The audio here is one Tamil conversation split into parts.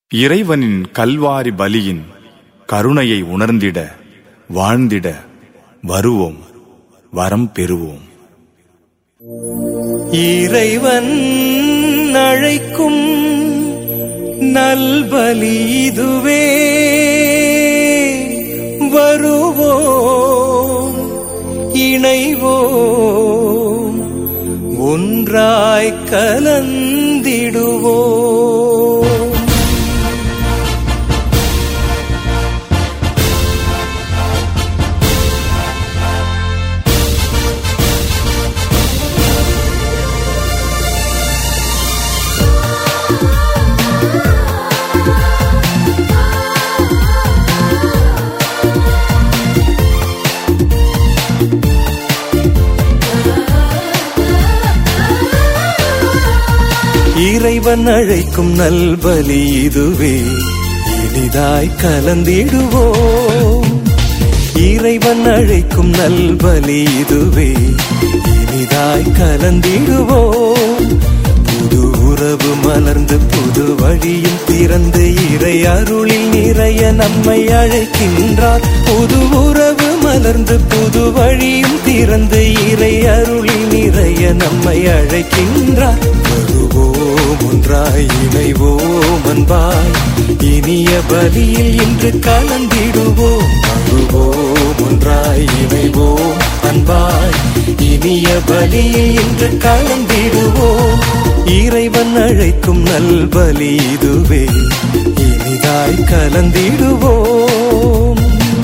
இறைவனின் கல்வாரி பலியின் கருணையை உணர்ந்திட வாழ்ந்திட வருவோம் வரம் பெறுவோம் இறைவன் அழைக்கும் நல்பலி இதுவே வருவோம் இணைவோம் ஒன்றாய் கலந்திடுவோம் இறைவன் அழைக்கும் நல்பலி இதுவே இனிதாய் கலந்திடுவோம் இறைவன் அழைக்கும் நல்பலி இதுவே இனிதாய் கலந்திடுவோம் புது உறவு மலர்ந்து புது வழியும் திறந்து இறை அருளில் நிறைய நம்மை அழைக்கின்றார் புது உறவு மலர்ந்து புது வழியும் திறந்து இறை அருளில் நிறைய நம்மை அழைக்கின்றார் வருவோம் ஒன்றாய் இணைவோம் அன்பாய் இனிய பலியில் இன்று கலந்திடுவோம் வருவோம் ஒன்றாய் இணைவோம் அன்பாய் இனிய பலியில் இன்று கலந்திடுவோம் இறைவன் அழைக்கும் நல்பலி இதுவே இனிதாய் கலந்திடுவோம்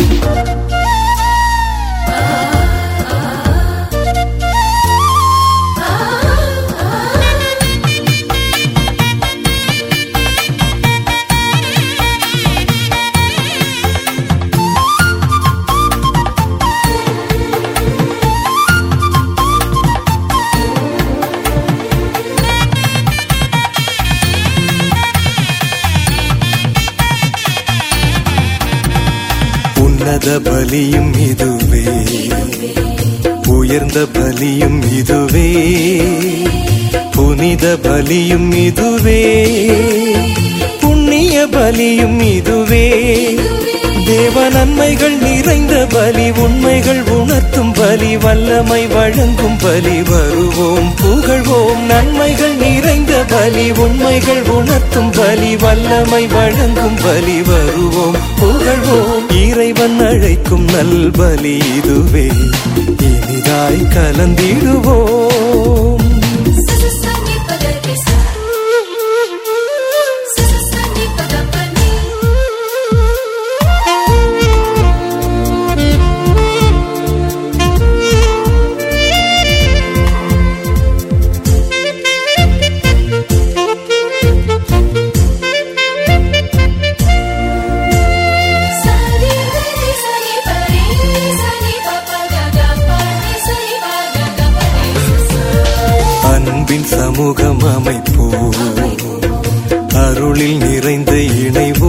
உன்னத பலியும் இதுவே உயர்ந்த பலியும் இதுவே புனித பலியும் இதுவே புண்ணிய பலியும் இதுவே தேவ நன்மைகள் நிறைந்த பலி உண்மைகள் உணர்த்தும் பலி வல்லமை வழங்கும் பலி வருவோம் புகழ்வோம் நன்மைகள் நிறைந்த பலி உண்மைகள் உணர்த்தும் பலி வல்லமை வழங்கும் பலி வருவோம் புகழ்வோம் இறைவன் அழைக்கும் நல்பலி இதுவே இனிதாய் கலந்திடுவோம் Sasasani pagadisa Sasasani pagapani Sani gani sani pari sani papa gaga pani sani gaga pani அன்பின் சமூகம் அமைப்போ அருளில் நிறைந்து இணைவோ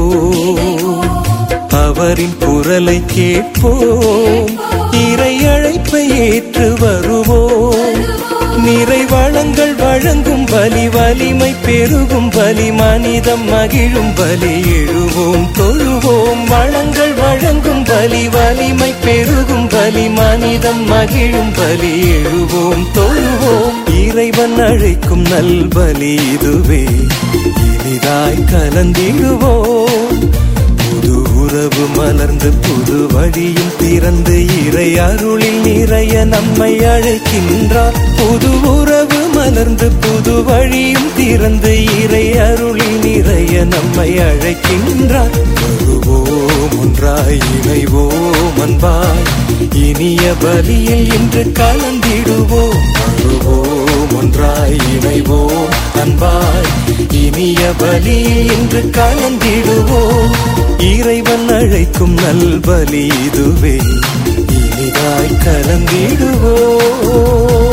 அவரின் குரலை கேட்போம் இறை அழைப்பை ஏற்று வருவோம் நிறை வளங்கள் வழங்கும் பலி வலிமை பெருகும் பலி மனிதம் மகிழும் பலி எழுவோம் தொழுவோம் வளங்கள் வழங்கும் பலி வலிமை பெருகும் பலி மனிதம் மகிழும் பலி எழுவோம் தொழுவோம் இறைவன் அழைக்கும் நல்பலி இதுவே இனிதாய் கலந்திடுவோம் புது உறவு மலர்ந்து புது வழியும் திறந்து இறை அருளில் நிறைய நம்மை அழைக்கின்றார் புது உறவு மலர்ந்து புது வழியும் திறந்து இறை அருளில் நிறைய நம்மை அழைக்கின்றார் வருவோம் ஒன்றாய் இணைவோம் அன்பாய் இனிய பலியில் இன்று கலந்திடுவோம் வருவோம் ஒன்றாய் இணைவோம் அன்பாய் இனிய பலியில் இன்று கலந்திடுவோம் இறைவன் அழைக்கும் நல்பலி இதுவே இனிதாய் கலந்திடுவோம்